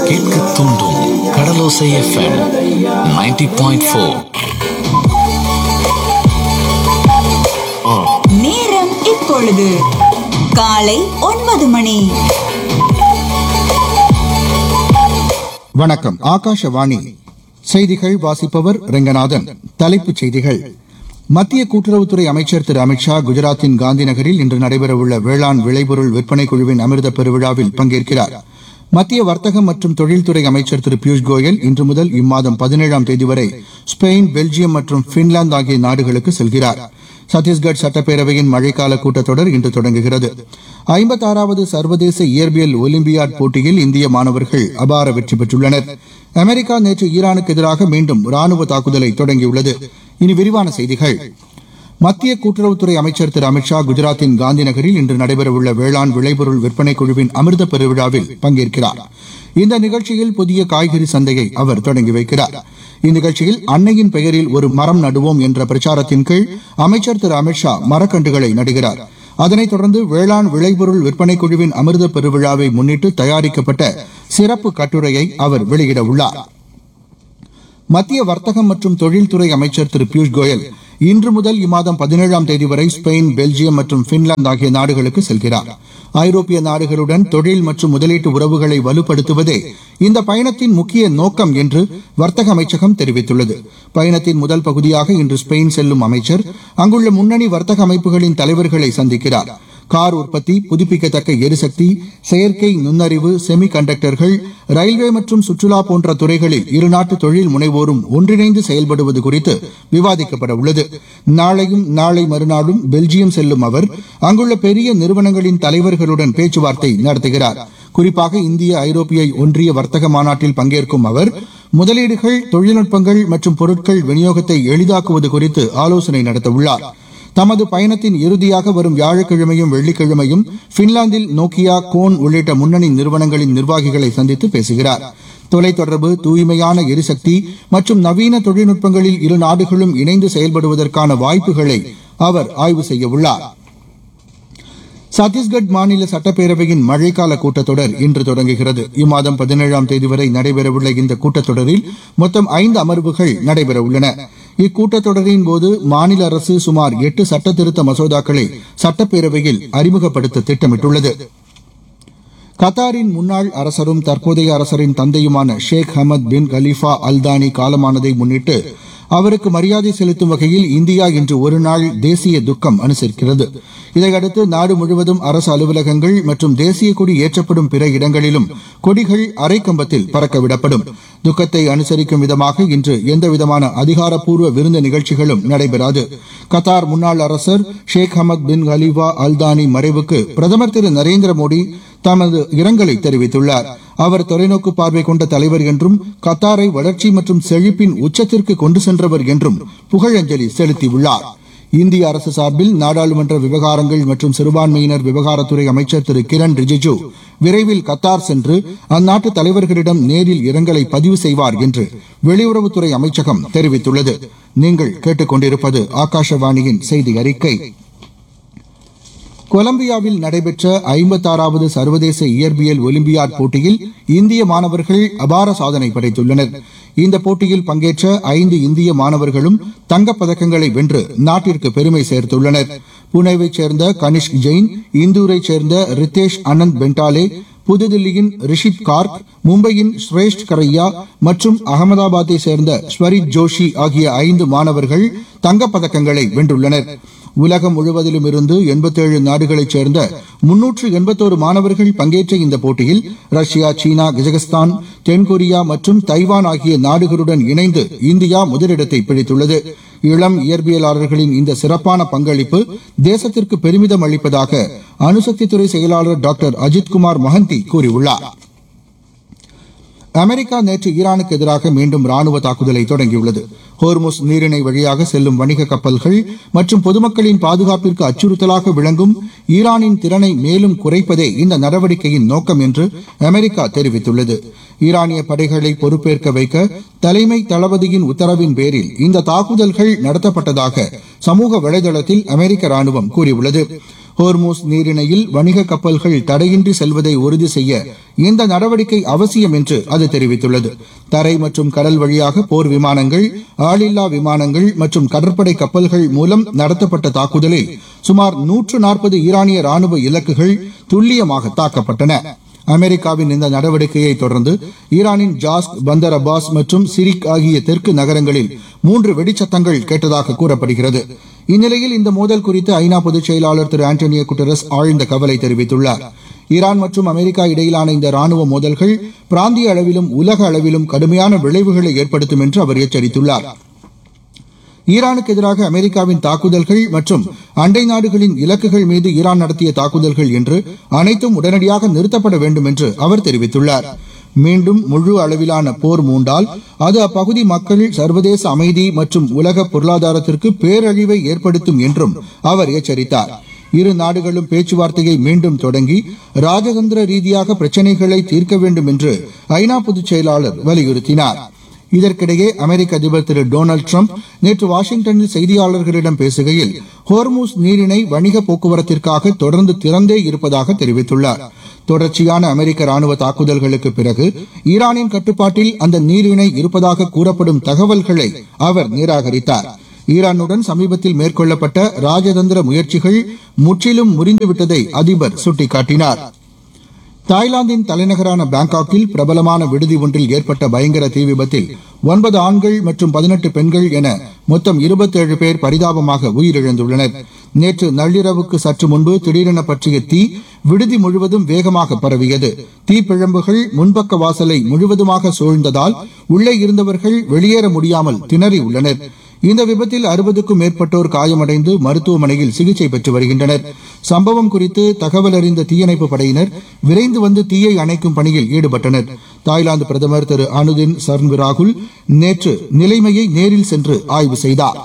கேட்க தூண்டும் கடலோசை FM 90.4 point four நேரம் இப்பொழுது காலை ஒன்பது மணி வணக்கம் ஆகாஷவாணி செய்திகள் வாசிப்பவர் ரெங்கநாதன் தலைப்புச் செய்திகள் மத்திய கூட்டுறவுத்துறை அமைச்சர் திரு அமித்ஷா குஜராத்தின் காந்தி நகரில் இன்று நடைபெறவுள்ள வேளாண் விளைபொருள் விற்பனை குழுவின் அமிர்த பெருவிழாவில் பங்கேற்கிறார் மத்திய வர்த்தகம் மற்றும் தொழில்துறை அமைச்சர் திரு பியூஷ் கோயல் இன்று முதல் இம்மாதம் பதினேழாம் தேதி வரை ஸ்பெயின் பெல்ஜியம் மற்றும் பின்லாந்து ஆகிய நாடுகளுக்கு செல்கிறார் சத்தீஸ்கர் சட்டப்பேரவையின் மழைக்கால கூட்டத்தொடர் இன்று தொடங்குகிறது ஐம்பத்தாறாவது சர்வதேச இயற்பியல் ஒலிம்பியாட் போட்டியில் இந்திய மாணவர்கள் அபார வெற்றி பெற்றுள்ளனர் அமெரிக்கா நேற்று ஈரானுக்கு எதிராக மீண்டும் ராணுவ தாக்குதலை தொடங்கியுள்ளது இனி விரிவான செய்திகள் மத்திய கூட்டுறவுத்துறை அமைச்சர் திரு அமித்ஷா குஜராத்தின் காந்தி நகரில் இன்று நடைபெறவுள்ள வேளாண் விளைபொருள் விற்பனை குழுவின் அமிர்த பெருவிழாவில் பங்கேற்கிறார் இந்த நிகழ்ச்சியில் புதிய காய்கறி சந்தையை அவர் தொடங்கி வைக்கிறார் இந்நிகழ்ச்சியில் அன்னையின் பெயரில் ஒரு மரம் நடுவோம் என்ற பிரச்சாரத்தின் கீழ் அமைச்சர் திரு அமித்ஷா மரக்கன்றுகளை நடுகிறார் அதனைத் தொடர்ந்து வேளாண் விளைபொருள் விற்பனை குழுவின் அமிர்த பெருவிழாவை முன்னிட்டு தயாரிக்கப்பட்ட சிறப்பு கட்டுரையை அவர் வெளியிட உள்ளார் மத்திய வர்த்தகம் மற்றும் தொழில்துறை அமைச்சர் திரு பியூஷ் கோயல் இன்று முதல் இம்மாதம் பதினேழாம் தேதி வரை ஸ்பெயின் பெல்ஜியம் மற்றும் பின்லாந்து ஆகிய நாடுகளுக்கு செல்கிறார் ஐரோப்பிய நாடுகளுடன் தொழில் மற்றும் முதலீட்டு உறவுகளை வலுப்படுத்துவதே இந்த பயணத்தின் முக்கிய நோக்கம் என்று வர்த்தக அமைச்சகம் தெரிவித்துள்ளது பயணத்தின் முதல் பகுதியாக இன்று ஸ்பெயின் செல்லும் அமைச்சர் அங்குள்ள முன்னணி வர்த்தக அமைப்புகளின் தலைவர்களை சந்திக்கிறார் கார் உற்பத்தி புதுப்பிக்கத்தக்க எரிசக்தி செயற்கை நுண்ணறிவு செமி கண்டக்டர்கள் ரயில்வே மற்றும் சுற்றுலா போன்ற துறைகளில் இருநாட்டு தொழில் முனைவோரும் ஒன்றிணைந்து செயல்படுவது குறித்து விவாதிக்கப்பட உள்ளது நாளையும் நாளை மறுநாளும் பெல்ஜியம் செல்லும் அவர் அங்குள்ள பெரிய நிறுவனங்களின் தலைவர்களுடன் பேச்சுவார்த்தை நடத்துகிறார் குறிப்பாக இந்திய ஐரோப்பிய ஒன்றிய வர்த்தக மாநாட்டில் பங்கேற்கும் அவர் முதலீடுகள் தொழில்நுட்பங்கள் மற்றும் பொருட்கள் விநியோகத்தை எளிதாக்குவது குறித்து ஆலோசனை நடத்தவுள்ளார் தமது பயணத்தின் இறுதியாக வரும் வியாழக்கிழமையும் வெள்ளிக்கிழமையும் பின்லாந்தில் நோக்கியா கோன் உள்ளிட்ட முன்னணி நிறுவனங்களின் நிர்வாகிகளை சந்தித்து பேசுகிறார் தொலைத்தொடர்பு தூய்மையான எரிசக்தி மற்றும் நவீன தொழில்நுட்பங்களில் இரு நாடுகளும் இணைந்து செயல்படுவதற்கான வாய்ப்புகளை அவர் ஆய்வு செய்ய உள்ளார் சத்தீஸ்கட் மாநில சட்டப்பேரவையின் மழைக்கால கூட்டத்தொடர் இன்று தொடங்குகிறது இம்மாதம் பதினேழாம் தேதி வரை நடைபெறவுள்ள இந்த கூட்டத்தொடரில் மொத்தம் ஐந்து அமர்வுகள் நடைபெறவுள்ளன இக்கூட்டத்தொடரின் போது மாநில அரசு சுமார் எட்டு சட்ட திருத்த மசோதாக்களை சட்டப்பேரவையில் அறிமுகப்படுத்த திட்டமிட்டுள்ளது கத்தாரின் முன்னாள் அரசரும் தற்போதைய அரசரின் தந்தையுமான ஷேக் ஹமத் பின் கலீஃபா அல்தானி காலமானதை முன்னிட்டு அவருக்கு மரியாதை செலுத்தும் வகையில் இந்தியா இன்று ஒருநாள் தேசிய துக்கம் அனுசரிக்கிறது இதையடுத்து நாடு முழுவதும் அரசு அலுவலகங்கள் மற்றும் தேசிய கொடி ஏற்றப்படும் பிற இடங்களிலும் கொடிகள் அரைக்கம்பத்தில் பறக்கவிடப்படும் துக்கத்தை அனுசரிக்கும் விதமாக இன்று எந்தவிதமான அதிகாரப்பூர்வ விருந்து நிகழ்ச்சிகளும் நடைபெறாது கத்தார் முன்னாள் அரசர் ஷேக் ஹமத் பின் கலீஃபா அல்தானி மறைவுக்கு பிரதமர் திரு நரேந்திர மோடி தமது இரங்கலை தெரிவித்துள்ளார் அவர் தொலைநோக்கு பார்வை கொண்ட தலைவர் என்றும் கத்தாரை வளர்ச்சி மற்றும் செழிப்பின் உச்சத்திற்கு கொண்டு சென்றவர் என்றும் புகழஞ்சலி செலுத்தியுள்ளார் இந்திய அரசு சார்பில் நாடாளுமன்ற விவகாரங்கள் மற்றும் சிறுபான்மையினர் விவகாரத்துறை அமைச்சர் திரு கிரண் ரிஜிஜு விரைவில் கத்தார் சென்று அந்நாட்டு தலைவர்களிடம் நேரில் இரங்கலை பதிவு செய்வார் என்று வெளியுறவுத்துறை அமைச்சகம் தெரிவித்துள்ளது நீங்கள் கேட்டுக்கொண்டிருப்பது ஆகாஷவாணியின் செய்தி அறிக்கை கொலம்பியாவில் நடைபெற்ற ஐம்பத்தாறாவது சர்வதேச இயற்பியல் ஒலிம்பியாட் போட்டியில் இந்திய மாணவர்கள் அபார சாதனை படைத்துள்ளனர் இந்த போட்டியில் பங்கேற்ற ஐந்து இந்திய மாணவர்களும் தங்கப் பதக்கங்களை வென்று நாட்டிற்கு பெருமை சேர்த்துள்ளனர் புனேவைச் சேர்ந்த கனிஷ்க் ஜெயின் இந்தூரைச் சேர்ந்த ரித்தேஷ் அனந்த் பென்டாலே புதுதில்லியின் ரிஷித் கார்க் மும்பையின் ஸ்ரேஷ்ட் கரையா மற்றும் அகமதாபாத்தை சேர்ந்த ஸ்வரித் ஜோஷி ஆகிய ஐந்து மாணவர்கள் தங்கப் பதக்கங்களை வென்றுள்ளனர் உலகம் முழுவதிலும் இருந்து எண்பத்தேழு நாடுகளைச் சேர்ந்த முன்னூற்று எண்பத்தோரு மாணவர்கள் பங்கேற்ற இந்த போட்டியில் ரஷ்யா சீனா கஜகஸ்தான் தென்கொரியா மற்றும் தைவான் ஆகிய நாடுகளுடன் இணைந்து இந்தியா முதலிடத்தை பிடித்துள்ளது இளம் இயற்பியலாளர்களின் இந்த சிறப்பான பங்களிப்பு தேசத்திற்கு பெருமிதம் அளிப்பதாக அணுசக்தித்துறை செயலாளர் டாக்டர் அஜித்குமார் மஹந்தி கூறியுள்ளார் அமெரிக்கா நேற்று ஈரானுக்கு எதிராக மீண்டும் ராணுவ தாக்குதலை தொடங்கியுள்ளது ஹோர்முஸ் நீரிணை வழியாக செல்லும் வணிக கப்பல்கள் மற்றும் பொதுமக்களின் பாதுகாப்பிற்கு அச்சுறுத்தலாக விளங்கும் ஈரானின் திறனை மேலும் குறைப்பதே இந்த நடவடிக்கையின் நோக்கம் என்று அமெரிக்கா தெரிவித்துள்ளது ஈரானிய படைகளை பொறுப்பேற்க வைக்க தலைமை தளபதியின் உத்தரவின் பேரில் இந்த தாக்குதல்கள் நடத்தப்பட்டதாக சமூக வலைதளத்தில் அமெரிக்க ராணுவம் கூறியுள்ளது ஹோர்மூஸ் நீரிணையில் வணிக கப்பல்கள் தடையின்றி செல்வதை உறுதி செய்ய இந்த நடவடிக்கை அவசியம் என்று அது தெரிவித்துள்ளது தரை மற்றும் கடல் வழியாக போர் விமானங்கள் ஆளில்லா விமானங்கள் மற்றும் கடற்படை கப்பல்கள் மூலம் நடத்தப்பட்ட தாக்குதலில் சுமார் நூற்று நாற்பது ஈரானிய ராணுவ இலக்குகள் துல்லியமாக தாக்கப்பட்டன அமெரிக்காவின் இந்த நடவடிக்கையை தொடர்ந்து ஈரானின் ஜாஸ்க் பந்தர் அப்பாஸ் மற்றும் சிரிக் ஆகிய தெற்கு நகரங்களில் மூன்று வெடிச்சத்தங்கள் கேட்டதாக கூறப்படுகிறது இந்நிலையில் இந்த மோதல் குறித்து ஐநா பொதுச் செயலாளர் திரு ஆண்டனியோ குட்டரஸ் ஆழ்ந்த கவலை தெரிவித்துள்ளார் ஈரான் மற்றும் அமெரிக்கா இடையிலான இந்த ராணுவ மோதல்கள் பிராந்திய அளவிலும் உலக அளவிலும் கடுமையான விளைவுகளை ஏற்படுத்தும் என்று அவர் எச்சரித்துள்ளார் ஈரானுக்கு எதிராக அமெரிக்காவின் தாக்குதல்கள் மற்றும் அண்டை நாடுகளின் இலக்குகள் மீது ஈரான் நடத்திய தாக்குதல்கள் என்று அனைத்தும் உடனடியாக நிறுத்தப்பட வேண்டும் என்று அவர் தெரிவித்துள்ளார் மீண்டும் முழு அளவிலான போர் மூண்டால் அது அப்பகுதி மக்கள் சர்வதேச அமைதி மற்றும் உலக பொருளாதாரத்திற்கு பேரழிவை ஏற்படுத்தும் என்றும் அவர் எச்சரித்தார் இரு நாடுகளும் பேச்சுவார்த்தையை மீண்டும் தொடங்கி ராஜதந்திர ரீதியாக பிரச்சினைகளை தீர்க்க வேண்டும் என்று ஐநா பொதுச் செயலாளர் வலியுறுத்தினார் இதற்கிடையே அமெரிக்க அதிபர் திரு டொனால்டு டிரம்ப் நேற்று வாஷிங்டனில் செய்தியாளர்களிடம் பேசுகையில் ஹோர்மூஸ் நீரிணை வணிக போக்குவரத்திற்காக தொடர்ந்து திறந்தே இருப்பதாக தெரிவித்துள்ளார் தொடர்ச்சியான அமெரிக்க ராணுவ தாக்குதல்களுக்கு பிறகு ஈரானின் கட்டுப்பாட்டில் அந்த நீரிணை இருப்பதாக கூறப்படும் தகவல்களை அவர் நிராகரித்தார் ஈரானுடன் சமீபத்தில் மேற்கொள்ளப்பட்ட ராஜதந்திர முயற்சிகள் முற்றிலும் முறிந்துவிட்டதை அதிபர் சுட்டிக்காட்டினார் தாய்லாந்தின் தலைநகரான பாங்காக்கில் பிரபலமான விடுதி ஒன்றில் ஏற்பட்ட பயங்கர தீ விபத்தில் ஒன்பது ஆண்கள் மற்றும் பதினெட்டு பெண்கள் என மொத்தம் இருபத்தேழு பேர் பரிதாபமாக உயிரிழந்துள்ளனர் நேற்று நள்ளிரவுக்கு சற்று முன்பு திடீரென பற்றிய தீ விடுதி முழுவதும் வேகமாக பரவியது தீப்பிழம்புகள் முன்பக்க வாசலை முழுவதுமாக சூழ்ந்ததால் உள்ளே இருந்தவர்கள் வெளியேற முடியாமல் திணறியுள்ளனர் இந்த விபத்தில் அறுபதுக்கும் மேற்பட்டோர் காயமடைந்து மருத்துவமனையில் சிகிச்சை பெற்று வருகின்றனர் சம்பவம் குறித்து தகவல் அறிந்த தீயணைப்பு படையினர் விரைந்து வந்து தீயை அணைக்கும் பணியில் ஈடுபட்டனர் தாய்லாந்து பிரதமர் திரு அனுதின் சர்ன்விராகுல் நேற்று நிலைமையை நேரில் சென்று ஆய்வு செய்தார்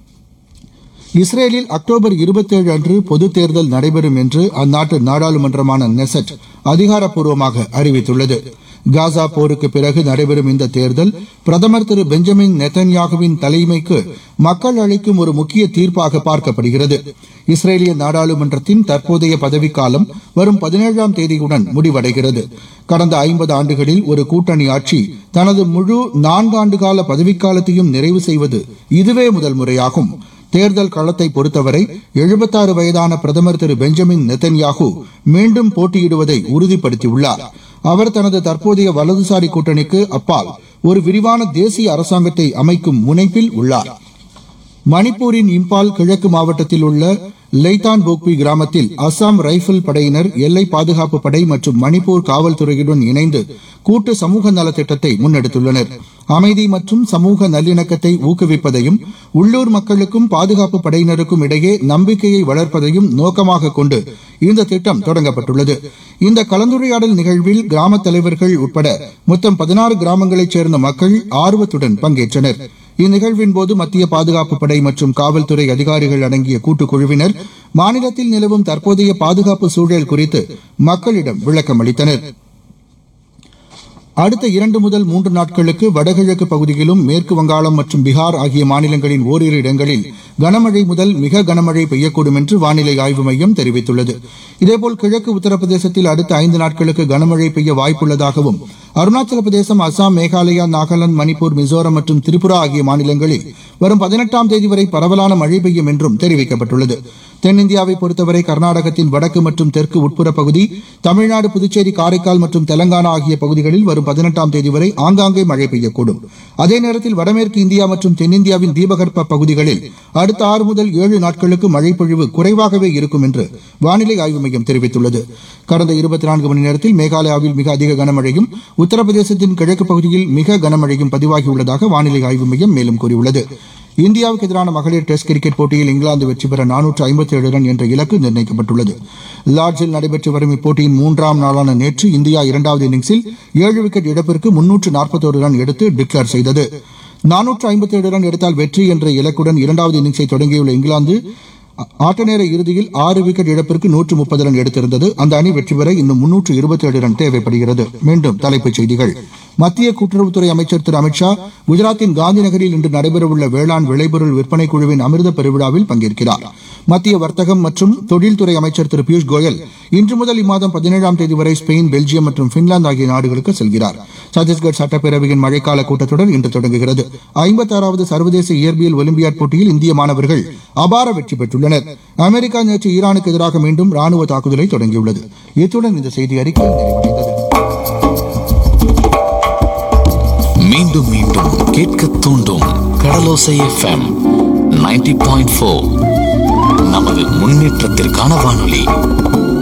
இஸ்ரேலில் அக்டோபர் இருபத்தேழு அன்று பொதுத் தேர்தல் நடைபெறும் என்று அந்நாட்டு நாடாளுமன்றமான நெசட் அதிகாரப்பூர்வமாக அறிவித்துள்ளது காசா போருக்கு பிறகு நடைபெறும் இந்த தேர்தல் பிரதமர் திரு பெஞ்சமின் நெத்தன்யாகுவின் தலைமைக்கு மக்கள் அளிக்கும் ஒரு முக்கிய தீர்ப்பாக பார்க்கப்படுகிறது இஸ்ரேலிய நாடாளுமன்றத்தின் தற்போதைய பதவிக்காலம் வரும் பதினேழாம் தேதியுடன் முடிவடைகிறது கடந்த ஐம்பது ஆண்டுகளில் ஒரு கூட்டணி ஆட்சி தனது முழு நான்காண்டு கால பதவிக்காலத்தையும் நிறைவு செய்வது இதுவே முதல் முறையாகும் தேர்தல் களத்தை பொறுத்தவரை எழுபத்தாறு வயதான பிரதமர் திரு பெஞ்சமின் நெத்தன்யாகு மீண்டும் போட்டியிடுவதை உறுதிப்படுத்தியுள்ளார் அவர் தனது தற்போதைய வலதுசாரி கூட்டணிக்கு அப்பால் ஒரு விரிவான தேசிய அரசாங்கத்தை அமைக்கும் முனைப்பில் உள்ளார் மணிப்பூரின் இம்பால் கிழக்கு மாவட்டத்தில் உள்ள லைதான் போக்பி கிராமத்தில் அசாம் ரைபிள் படையினர் எல்லை பாதுகாப்பு படை மற்றும் மணிப்பூர் காவல்துறையுடன் இணைந்து கூட்டு சமூக நலத்திட்டத்தை முன்னெடுத்துள்ளனர் அமைதி மற்றும் சமூக நல்லிணக்கத்தை ஊக்குவிப்பதையும் உள்ளூர் மக்களுக்கும் பாதுகாப்பு படையினருக்கும் இடையே நம்பிக்கையை வளர்ப்பதையும் நோக்கமாக கொண்டு இந்த திட்டம் தொடங்கப்பட்டுள்ளது இந்த கலந்துரையாடல் நிகழ்வில் கிராம தலைவர்கள் உட்பட மொத்தம் பதினாறு கிராமங்களைச் சேர்ந்த மக்கள் ஆர்வத்துடன் பங்கேற்றனர் இந்நிகழ்வின் போது மத்திய பாதுகாப்பு படை மற்றும் காவல்துறை அதிகாரிகள் அடங்கிய கூட்டுக்குழுவினர் மாநிலத்தில் நிலவும் தற்போதைய பாதுகாப்பு சூழல் குறித்து மக்களிடம் விளக்கம் அளித்தனர் அடுத்த இரண்டு முதல் மூன்று நாட்களுக்கு வடகிழக்கு பகுதியிலும் மேற்கு வங்காளம் மற்றும் பீகார் ஆகிய மாநிலங்களின் ஓரிரு இடங்களில் கனமழை முதல் மிக கனமழை பெய்யக்கூடும் என்று வானிலை ஆய்வு மையம் தெரிவித்துள்ளது இதேபோல் கிழக்கு உத்தரப்பிரதேசத்தில் அடுத்த ஐந்து நாட்களுக்கு கனமழை பெய்ய வாய்ப்புள்ளதாகவும் அருணாச்சல பிரதேசம் அசாம் மேகாலயா நாகாலாந்து மணிப்பூர் மிசோரம் மற்றும் திரிபுரா ஆகிய மாநிலங்களில் வரும் பதினெட்டாம் தேதி வரை பரவலான மழை பெய்யும் என்றும் தெரிவிக்கப்பட்டுள்ளது தென்னிந்தியாவை பொறுத்தவரை கர்நாடகத்தின் வடக்கு மற்றும் தெற்கு உட்புற பகுதி தமிழ்நாடு புதுச்சேரி காரைக்கால் மற்றும் தெலங்கானா ஆகிய பகுதிகளில் வரும் பதினெட்டாம் தேதி வரை ஆங்காங்கே மழை பெய்யக்கூடும் அதே நேரத்தில் வடமேற்கு இந்தியா மற்றும் தென்னிந்தியாவின் தீபகற்ப பகுதிகளில் அடுத்த ஆறு முதல் ஏழு நாட்களுக்கு மழைப்பொழிவு குறைவாகவே இருக்கும் என்று வானிலை ஆய்வு மையம் தெரிவித்துள்ளது கடந்த இருபத்தி நான்கு மணி நேரத்தில் மேகாலயாவில் மிக அதிக கனமழையும் உத்தரப்பிரதேசத்தின் கிழக்கு பகுதியில் மிக கனமழையும் பதிவாகியுள்ளதாக வானிலை ஆய்வு மையம் மேலும் கூறியுள்ளது இந்தியாவுக்கு எதிரான மகளிர் டெஸ்ட் கிரிக்கெட் போட்டியில் இங்கிலாந்து வெற்றி பெற நானூற்று ஐம்பத்தி ஏழு ரன் என்ற இலக்கு நிர்ணயிக்கப்பட்டுள்ளது லார்ட்ஸில் நடைபெற்று வரும் இப்போட்டியின் மூன்றாம் நாளான நேற்று இந்தியா இரண்டாவது இன்னிங்ஸில் ஏழு விக்கெட் இழப்பிற்கு முன்னூற்று நாற்பத்தோரு ரன் எடுத்து டிக்ளேர் செய்தது நானூற்று ஐம்பத்தி ஏழு ரன் எடுத்தால் வெற்றி என்ற இலக்குடன் இரண்டாவது இன்னிங்ஸை தொடங்கியுள்ள இங்கிலாந்து ஆட்ட நேர இறுதியில் ஆறு விக்கெட் இழப்பிற்கு நூற்று முப்பது ரன் எடுத்திருந்தது அந்த அணி வெற்றி பெற இன்னும் முன்னூற்று இருபத்தி ஏழு ரன் தேவைப்படுகிறது மீண்டும் தலைப்புச் செய்திகள் மத்திய கூட்டுறவுத்துறை அமைச்சர் திரு அமித்ஷா குஜராத்தின் காந்தி நகரில் இன்று நடைபெறவுள்ள வேளாண் விளைபொருள் விற்பனை குழுவின் அமிர்த பெருவிழாவில் பங்கேற்கிறார் மத்திய வர்த்தகம் மற்றும் தொழில்துறை அமைச்சர் திரு பியூஷ் கோயல் இன்று முதல் இம்மாதம் பதினேழாம் தேதி வரை ஸ்பெயின் பெல்ஜியம் மற்றும் பின்லாந்து ஆகிய நாடுகளுக்கு செல்கிறார் சத்தீஸ்கர் சட்டப்பேரவையின் மழைக்கால கூட்டத்தொடர் இன்று தொடங்குகிறது ஐம்பத்தாறாவது சர்வதேச இயற்பியல் ஒலிம்பியாட் போட்டியில் இந்திய மாணவர்கள் அபார வெற்றி பெற்றுள்ளனர் அமெரிக்கா நேற்று ஈரானுக்கு எதிராக மீண்டும் ராணுவ தாக்குதலை தொடங்கியுள்ளது இத்துடன் இந்த செய்தி அறிக்கை நிறைவடைந்தது மீண்டும் மீண்டும் கேட்க தூண்டும் கடலோசை எஃப்எம் 90.4 பாயிண்ட் நமது முன்னேற்றத்திற்கான வானொலி